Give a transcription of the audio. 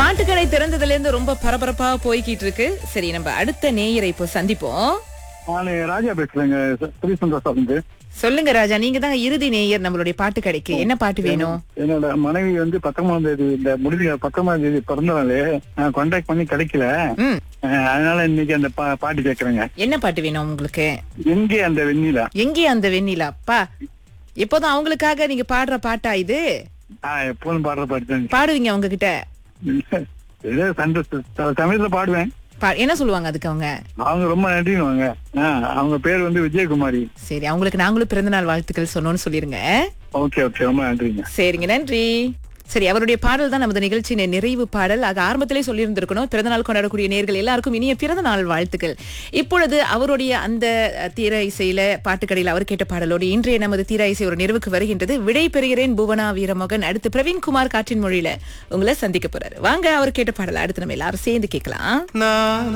பாட்டுக்கடை திறந்ததுல இருந்து ரொம்ப பரபரப்பா போய்கிட்டு இருக்கு சரி நம்ம அடுத்த நேயரை இப்போ சந்திப்போம் நான் ராஜா பேசுறேங்க ஸ்ரீ சந்தோஷம் வந்து சொல்லுங்க ராஜா நீங்க தான் இறுதி நேயர் நம்மளுடைய பாட்டு கடைக்கு என்ன பாட்டு வேணும் என்னோட மனைவி வந்து பத்தொன்பதாம் தேதி இந்த முடிஞ்ச பத்தொன்பதாம் தேதி பிறந்த நாள் நான் கான்டாக்ட் பண்ணி கிடைக்கல ம் அஹ், அதனால இன்னைக்கு அந்த பா- பாட்டு கேட்கறேங்க என்ன பாட்டு வேணும் உங்களுக்கு எங்கே அந்த வெண்ணிலா எங்கே அந்த வெண்ணிலா அப்பா இப்போதான் அவங்களுக்காக நீங்க பாடுற பாட்டா இது ஆஹ் எப்பவும் பாடுற பாட்டு தான் பாடுவீங்க அவங்க கிட்ட ஏதோ சண்டை சில சமயத்துல பாடுவேன் பா- என்ன சொல்லுவாங்க அதுக்கு அவங்க அவங்க ரொம்ப நன்றினுவாங்க ஆஹ் அவங்க பேர் வந்து விஜயகுமாரி சரி அவங்களுக்கு நாங்களும் பிறந்தநாள் வாழ்த்துக்கள் சொன்னோம்னு சொல்லிருங்க ஓகே ஓகே ரொம்ப நன்றிங்க சரிங்க நன்றி சரி அவருடைய பாடல் தான் நமது நிகழ்ச்சியின் நிறைவு பாடல் அது ஆரம்பத்திலே சொல்லியிருந்திருக்கணும் பிறந்தநாள் கொண்டாடக்கூடிய நேர்கள் எல்லாருக்கும் இனிய பிறந்த நாள் வாழ்த்துக்கள் இப்பொழுது அவருடைய அந்த அஹ், தீர இசையில பாட்டுக்கடையில் அவர் கேட்ட பாடலோடு இன்றைய நமது தீர இசை ஒரு நிறைவுக்கு வருகின்றது விடை பெறுகிறேன் புவனா வீரமோகன் அடுத்து பிரவீன்குமார் காற்றின் மொழியில உங்களை சந்திக்க போறாரு வாங்க அவர் கேட்ட பாடல் அடுத்து நம்ம எல்லாரும் சேர்ந்து கேட்கலாம்